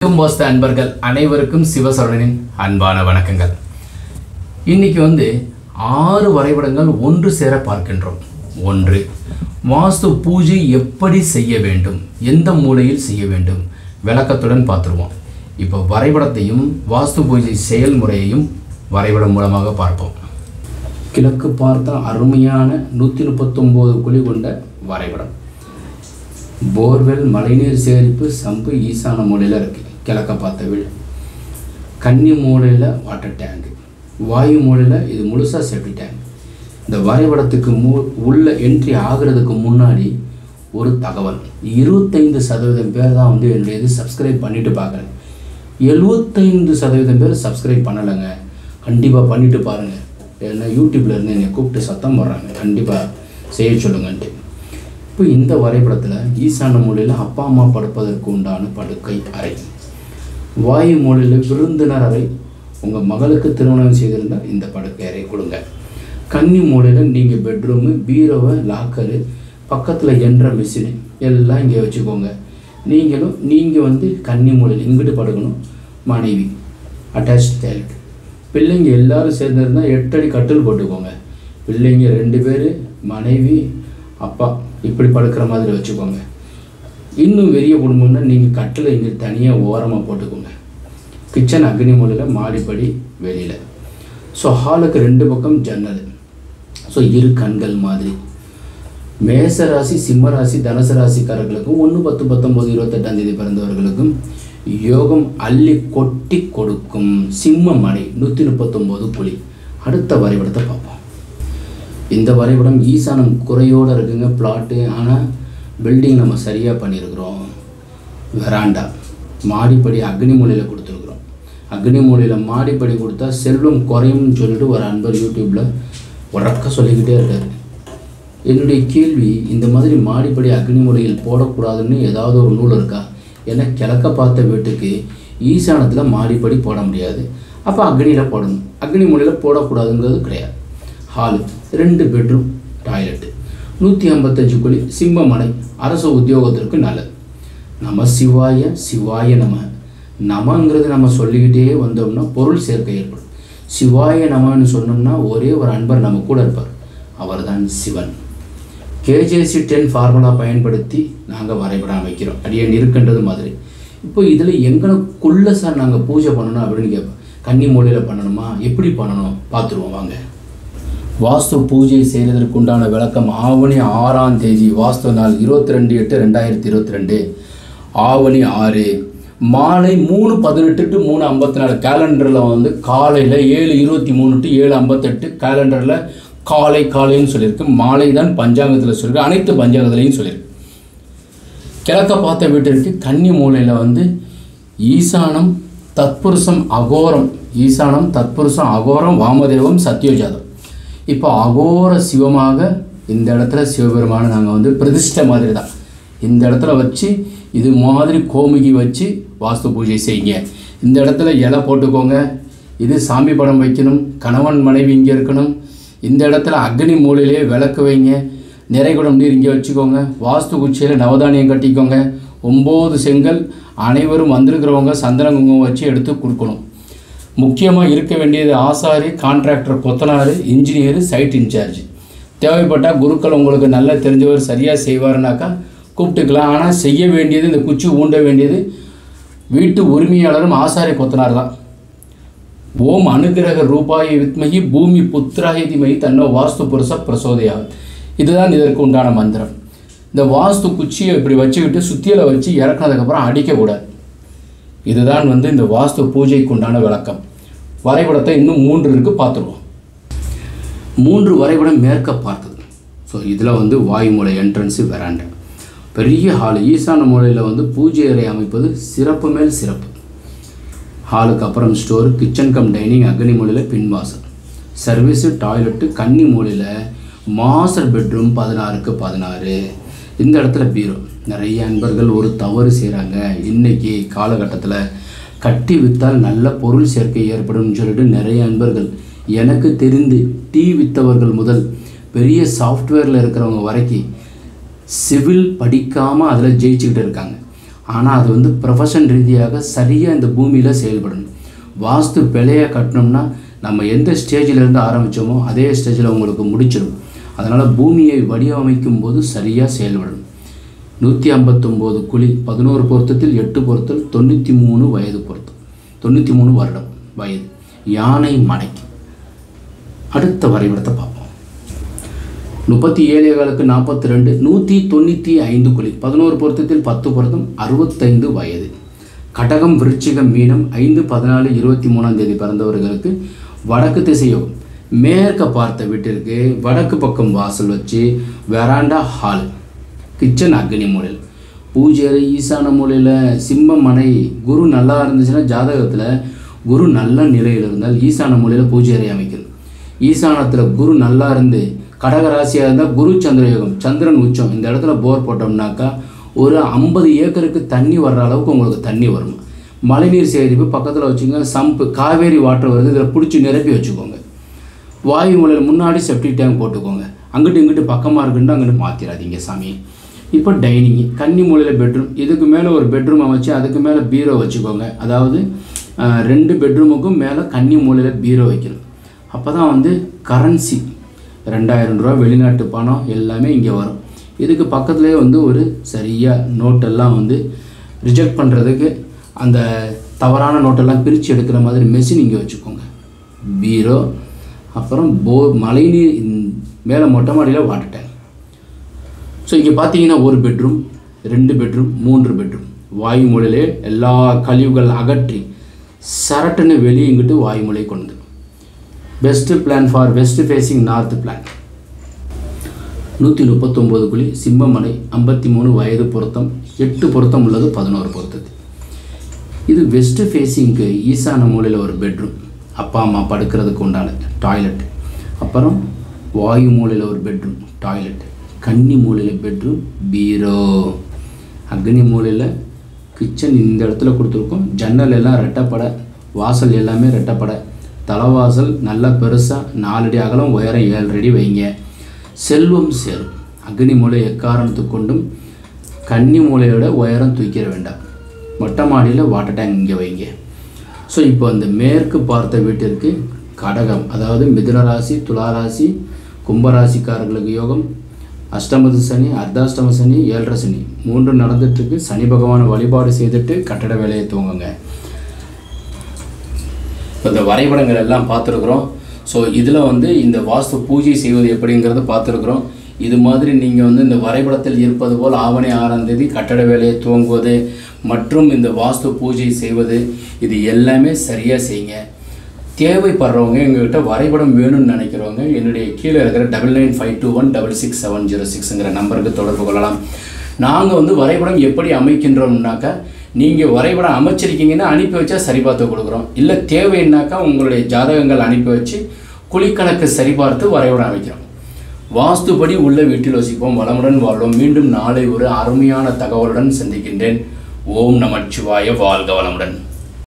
கும்போஸ்த அன்பர்கள் அனைவருக்கும் சிவசரணனின் அன்பான வணக்கங்கள் இன்னைக்கு வந்து ஆறு வரைபடங்கள் ஒன்று சேர பார்க்கின்றோம் ஒன்று வாஸ்து பூஜை எப்படி செய்ய வேண்டும் எந்த மூலையில் செய்ய வேண்டும் விளக்கத்துடன் பார்த்துருவோம் இப்போ வரைபடத்தையும் வாஸ்து பூஜை செயல்முறையையும் வரைபடம் மூலமாக பார்ப்போம் கிழக்கு பார்த்த அருமையான நூற்றி முப்பத்தொம்போது குழி கொண்ட வரைபடம் போர்வெல் மழைநீர் சேகரிப்பு சம்பு ஈசான மூலையில் இருக்குது கிழக்க பார்த்த வீடு கன்னி மூலையில் வாட்டர் டேங்க் வாயு மூலையில் இது முழுசாக சேஃப்டி டேங்க் இந்த வரைபடத்துக்கு மூ உள்ள என்ட்ரி ஆகிறதுக்கு முன்னாடி ஒரு தகவல் இருபத்தைந்து சதவீதம் பேர் தான் வந்து என்னுடைய இது சப்ஸ்கிரைப் பண்ணிட்டு பார்க்குறேன் எழுபத்தைந்து சதவீதம் பேர் சப்ஸ்கிரைப் பண்ணலைங்க கண்டிப்பாக பண்ணிட்டு பாருங்கள் ஏன்னா யூடியூப்ல இருந்து என்னை கூப்பிட்டு சத்தம் போடுறாங்க கண்டிப்பாக செய்ய சொல்லுங்கன்ட்டு இப்போ இந்த வரைபடத்தில் ஈசான மூலையில் அப்பா அம்மா படுப்பதற்கு உண்டான படுக்கை அறை வாயு மூலையில் விருந்தினர் அறை உங்கள் மகளுக்கு திருமணம் செய்திருந்தால் இந்த படுக்கை அறை கொடுங்க கன்னி மூலையில் நீங்கள் பெட்ரூமு பீரோவை லாக்கரு பக்கத்தில் என்ற மிஷினு எல்லாம் இங்கே வச்சுக்கோங்க நீங்களும் நீங்கள் வந்து கன்னி மூலையில் இங்கிட்டு படுக்கணும் மனைவி அட்டாச் டைலட் பிள்ளைங்க எல்லாரும் சேர்ந்துருந்தால் எட்டு அடி கட்டில் போட்டுக்கோங்க பிள்ளைங்க ரெண்டு பேர் மனைவி அப்பா இப்படி படுக்கிற மாதிரி வச்சுக்கோங்க இன்னும் பெரிய குடும்பம்னா நீங்கள் கட்டில் இங்கே தனியாக ஓரமாக போட்டுக்கோங்க கிச்சன் அக்னி மூலையில் மாடிப்படி வெளியில் ஸோ ஹாலுக்கு ரெண்டு பக்கம் ஜன்னல் ஸோ இரு கண்கள் மாதிரி மேச ராசி சிம்ம ராசி தனுசு ராசிக்காரர்களுக்கும் ஒன்று பத்து பத்தொம்போது இருபத்தெட்டாம் தேதி பிறந்தவர்களுக்கும் யோகம் அள்ளி கொட்டி கொடுக்கும் சிம்ம மனை நூற்றி முப்பத்தொம்போது புலி அடுத்த வரைபடத்தை பார்ப்போம் இந்த வரைபடம் ஈசானம் குறையோடு இருக்குங்க பிளாட்டு ஆனால் பில்டிங் நம்ம சரியாக பண்ணியிருக்கிறோம் வெராண்டா மாடிப்படி அக்னி மூலையில் கொடுத்துருக்குறோம் அக்னி மூலையில் மாடிப்படி கொடுத்தா செல்வம் குறையும்னு சொல்லிட்டு ஒரு அன்பர் யூடியூப்பில் உறக்க சொல்லிக்கிட்டே இருக்காரு என்னுடைய கேள்வி இந்த மாதிரி மாடிப்படி அக்னி மூலையில் போடக்கூடாதுன்னு ஏதாவது ஒரு நூல் இருக்கா ஏன்னா கிழக்க பார்த்த வீட்டுக்கு ஈசானத்தில் மாடிப்படி போட முடியாது அப்போ அக்னியில் போடணும் அக்னி மூலையில் போடக்கூடாதுங்கிறது கிடையாது ஹாலு ரெண்டு பெட்ரூம் டாய்லெட்டு நூற்றி ஐம்பத்தஞ்சு குழி சிம்மமனை அரசு உத்தியோகத்திற்கு நல்லது நம சிவாய சிவாய நம நமங்கிறது நம்ம சொல்லிக்கிட்டே வந்தோம்னா பொருள் சேர்க்கை ஏற்படும் சிவாய நமன்னு சொன்னோம்னா ஒரே ஒரு அன்பர் நம்ம கூட இருப்பார் அவர்தான் சிவன் கேஜேசி டென் ஃபார்முலா பயன்படுத்தி நாங்கள் வரைபடம் அமைக்கிறோம் அடியன் இருக்கின்றது மாதிரி இப்போ இதில் எங்கனக்குள்ளே சார் நாங்கள் பூஜை பண்ணணும் அப்படின்னு கேட்போம் கன்னி மூலையில் பண்ணணுமா எப்படி பண்ணணும் பார்த்துருவோம் வாங்க வாஸ்து பூஜை செய்வதற்கு உண்டான விளக்கம் ஆவணி ஆறாம் தேதி வாஸ்து நாள் இருபத்தி ரெண்டு எட்டு ரெண்டாயிரத்தி இருபத்தி ரெண்டு ஆவணி ஆறு மாலை மூணு பதினெட்டு டு மூணு ஐம்பத்தி நாலு கேலண்டரில் வந்து காலையில் ஏழு இருபத்தி மூணு டு ஏழு ஐம்பத்தெட்டு கேலண்டரில் காலை காலைன்னு சொல்லியிருக்கு மாலை தான் பஞ்சாங்கத்தில் சொல்லியிருக்கு அனைத்து பஞ்சாங்கத்துலேயும் சொல்லியிருக்கு கிழக்க பார்த்த வீட்டிற்கு கன்னி மூலையில் வந்து ஈசானம் தத்புருஷம் அகோரம் ஈசானம் தத்புருஷம் அகோரம் வாமதேவம் சத்யோஜாதம் இப்போ அகோர சிவமாக இந்த இடத்துல சிவபெருமானை நாங்கள் வந்து பிரதிஷ்டை மாதிரி தான் இந்த இடத்துல வச்சு இது மாதிரி கோமுகி வச்சு வாஸ்து பூஜை செய்யுங்க இந்த இடத்துல இலை போட்டுக்கோங்க இது சாமி படம் வைக்கணும் கணவன் மனைவி இங்கே இருக்கணும் இந்த இடத்துல அக்னி மூலையிலே விளக்கு வைங்க நிறைகுடம் நீர் இங்கே வச்சுக்கோங்க வாஸ்து குச்சியில் நவதானியம் கட்டிக்கோங்க ஒம்பது செங்கல் அனைவரும் வந்திருக்கிறவங்க சந்தன குங்குமம் வச்சு எடுத்து கொடுக்கணும் முக்கியமாக இருக்க வேண்டியது ஆசாரி கான்ட்ராக்டர் கொத்தனார் இன்ஜினியர் சைட் இன்சார்ஜ் தேவைப்பட்டால் குருக்கள் உங்களுக்கு நல்லா தெரிஞ்சவர் சரியாக செய்வாருனாக்கா கூப்பிட்டுக்கலாம் ஆனால் செய்ய வேண்டியது இந்த குச்சி ஊண்ட வேண்டியது வீட்டு உரிமையாளரும் ஆசாரி கொத்தனார் தான் ஓம் அனுகிரக ரூபாய வித்மகி பூமி புத்திராய திமகி தன்னோ வாஸ்து புருஷ பிரசோதயா இதுதான் இதற்கு உண்டான மந்திரம் இந்த வாஸ்து குச்சியை இப்படி வச்சுக்கிட்டு சுத்தியலை வச்சு இறக்குனதுக்கப்புறம் அடிக்கக்கூடாது இதுதான் வந்து இந்த வாஸ்து பூஜைக்கு உண்டான விளக்கம் வரைபடத்தை இன்னும் மூன்று இருக்கு பார்த்துருவோம் மூன்று வரைபடம் மேற்க பார்த்தது ஸோ இதில் வந்து வாயுமூலை என்ட்ரன்ஸு வெராண்டா பெரிய ஹால் ஈசான மூலையில் வந்து பூஜை அறை அமைப்பது சிறப்பு மேல் சிறப்பு ஹாலுக்கு அப்புறம் ஸ்டோர் கிச்சன் கம் டைனிங் அக்னி மூலையில் பின்வாசல் சர்வீஸு டாய்லெட்டு கன்னி மூலையில் மாஸ்டர் பெட்ரூம் பதினாறுக்கு பதினாறு இந்த இடத்துல பீரோ நிறைய அன்பர்கள் ஒரு தவறு செய்கிறாங்க இன்னைக்கு காலகட்டத்தில் கட்டி விற்றால் நல்ல பொருள் சேர்க்கை ஏற்படும்னு சொல்லிட்டு நிறைய அன்பர்கள் எனக்கு தெரிந்து டீ விற்றவர்கள் முதல் பெரிய சாஃப்ட்வேரில் இருக்கிறவங்க வரைக்கும் சிவில் படிக்காமல் அதில் ஜெயிச்சுக்கிட்டு இருக்காங்க ஆனால் அது வந்து ப்ரொஃபஷன் ரீதியாக சரியாக இந்த பூமியில் செயல்படணும் வாஸ்து பிழையை கட்டினோம்னா நம்ம எந்த ஸ்டேஜில் இருந்து ஆரம்பித்தோமோ அதே ஸ்டேஜில் உங்களுக்கு முடிச்சிடும் அதனால் பூமியை வடிவமைக்கும் போது சரியாக செயல்படணும் நூற்றி ஐம்பத்தொம்போது குழி பதினோரு பொருத்தத்தில் எட்டு பொருத்தல் தொண்ணூற்றி மூணு வயது பொருத்தம் தொண்ணூற்றி மூணு வருடம் வயது யானை மடைக்கு அடுத்த வரைபடத்தை பார்ப்போம் முப்பத்தி ஏழேகாலுக்கு நாற்பத்தி ரெண்டு நூற்றி தொண்ணூற்றி ஐந்து குழி பதினோரு பொருத்தத்தில் பத்து பொருத்தம் அறுபத்தைந்து வயது கடகம் விருச்சிகம் மீனம் ஐந்து பதினாலு இருபத்தி மூணாம் தேதி பிறந்தவர்களுக்கு வடக்கு திசை யோகம் மேற்க பார்த்த வீட்டிற்கு வடக்கு பக்கம் வாசல் வச்சு வெராண்டா ஹால் கிச்சன் அக்னி மூலையில் பூஜை ஈசான மூலையில் சிம்ம மனை குரு நல்லா இருந்துச்சுன்னா ஜாதகத்தில் குரு நல்ல நிலையில் இருந்தால் ஈசான மூலையில் பூஜை அறை அமைக்கணும் ஈசானத்தில் குரு நல்லா இருந்து கடக ராசியாக இருந்தால் குரு சந்திரயோகம் சந்திரன் உச்சம் இந்த இடத்துல போர் போட்டோம்னாக்கா ஒரு ஐம்பது ஏக்கருக்கு தண்ணி வர்ற அளவுக்கு உங்களுக்கு தண்ணி வரும் மழைநீர் சேகரிப்பு பக்கத்தில் வச்சுங்க சம்பு காவேரி வாட்டர் வருது இதில் பிடிச்சி நிரப்பி வச்சுக்கோங்க வாயு மூலையில் முன்னாடி செப்டிக் டேங்க் போட்டுக்கோங்க அங்கிட்டு இங்கிட்டு பக்கமாக இருக்குன்னு அங்கிட்டு மாற்றிடாதீங்க சாமி இப்போ டைனிங்கு கன்னி மூலையில் பெட்ரூம் இதுக்கு மேலே ஒரு பெட்ரூம் அமைச்சு அதுக்கு மேலே பீரோ வச்சுக்கோங்க அதாவது அஹ், ரெண்டு பெட்ரூமுக்கும் மேலே கன்னி மூலையில் பீரோ வைக்கணும் அப்போ தான் வந்து கரன்சி ரெண்டாயிரம் ரூபா வெளிநாட்டு பணம் எல்லாமே இங்கே வரும் இதுக்கு பக்கத்துலேயே வந்து ஒரு சரியாக நோட்டெல்லாம் வந்து ரிஜெக்ட் பண்ணுறதுக்கு அந்த தவறான நோட்டெல்லாம் பிரித்து எடுக்கிற மாதிரி மெஷின் இங்கே வச்சுக்கோங்க பீரோ அப்புறம் போ மழைநீர் இந்த- மேலே மொட்டை மாடியில் வாட்டர் டேங்க் ஸோ இங்கே பார்த்தீங்கன்னா ஒரு பெட்ரூம் ரெண்டு பெட்ரூம் மூன்று பெட்ரூம் வாயு மூலையிலே எல்லா கழிவுகள் அகற்றி சரட்டுன்னு வெளியே இங்கிட்டு வாயு மூலை கொண்டு best plan for west facing north plan நூற்றி முப்பத்தொம்போது குழி சிம்மமனை ஐம்பத்தி மூணு வயது பொருத்தம் எட்டு பொருத்தம் உள்ளது பதினோரு பொருத்தது இது வெஸ்ட் ஃபேஸிங்க்கு ஈசான மூலையில் ஒரு பெட்ரூம் அப்பா அம்மா படுக்கிறதுக்கு உண்டான டாய்லெட் அப்புறம் வாயு மூலையில் ஒரு பெட்ரூம் டாய்லெட் கன்னி மூலையில் பெட்ரூம் பீரோ அக்னி மூலையில் கிச்சன் இந்த இடத்துல கொடுத்துருக்கோம் ஜன்னல் எல்லாம் ரெட்டப்படை வாசல் எல்லாமே ரெட்டப்படை தலைவாசல் நல்லா பெருசாக நாலடி அகலம் உயரம் ஏழு அடி வைங்க செல்வம் சேரும் அக்னி மூலை எக்காரணத்துக்கு கொண்டும் கன்னி மூலையோட உயரம் தூக்கிட வேண்டாம் மொட்டை மாடியில் வாட்டர் டேங்க் இங்கே வைங்க ஸோ இப்போ அந்த மேற்கு பார்த்த வீட்டிற்கு கடகம் அதாவது மிதுன ராசி துலா ராசி கும்பராசிக்காரர்களுக்கு யோகம் அஷ்டமது சனி அர்த்தாஷ்டம சனி ஏழரை சனி மூன்று நடந்துட்டுருக்கு சனி பகவானை வழிபாடு செய்துட்டு கட்டட வேலையை துவங்குங்க இப்போ இந்த வரைபடங்கள் எல்லாம் பார்த்துருக்குறோம் ஸோ இதில் வந்து இந்த வாஸ்து பூஜை செய்வது எப்படிங்கிறத பார்த்துருக்குறோம் இது மாதிரி நீங்கள் வந்து இந்த வரைபடத்தில் இருப்பது போல் ஆவணி ஆறாம் தேதி கட்டட வேலையை துவங்குவது மற்றும் இந்த வாஸ்து பூஜை செய்வது இது எல்லாமே சரியாக செய்யுங்க தேவைப்படுறவங்க எங்ககிட்ட வரைபடம் வேணும்னு நினைக்கிறவங்க என்னுடைய கீழே இருக்கிற double nine five two one double six seven zero சிக்ஸுங்கிற நம்பருக்கு தொடர்பு கொள்ளலாம் நாங்கள் வந்து வரைபடம் எப்படி அமைக்கின்றோம்னாக்கா நீங்கள் வரைபடம் அமைச்சிருக்கீங்கன்னா அனுப்பி வச்சா சரி பார்த்து கொடுக்குறோம் இல்லை தேவைன்னாக்கா உங்களுடைய ஜாதகங்கள் அனுப்பி வச்சு குழிக்கணக்கு சரிபார்த்து வரைபடம் அமைக்கிறோம் வாஸ்துபடி உள்ள வீட்டில் வசிப்போம் வளமுடன் வாழ்வோம் மீண்டும் நாளை ஒரு அருமையான தகவலுடன் சந்திக்கின்றேன் ஓம் நமச்சிவாய வாழ்க வளமுடன்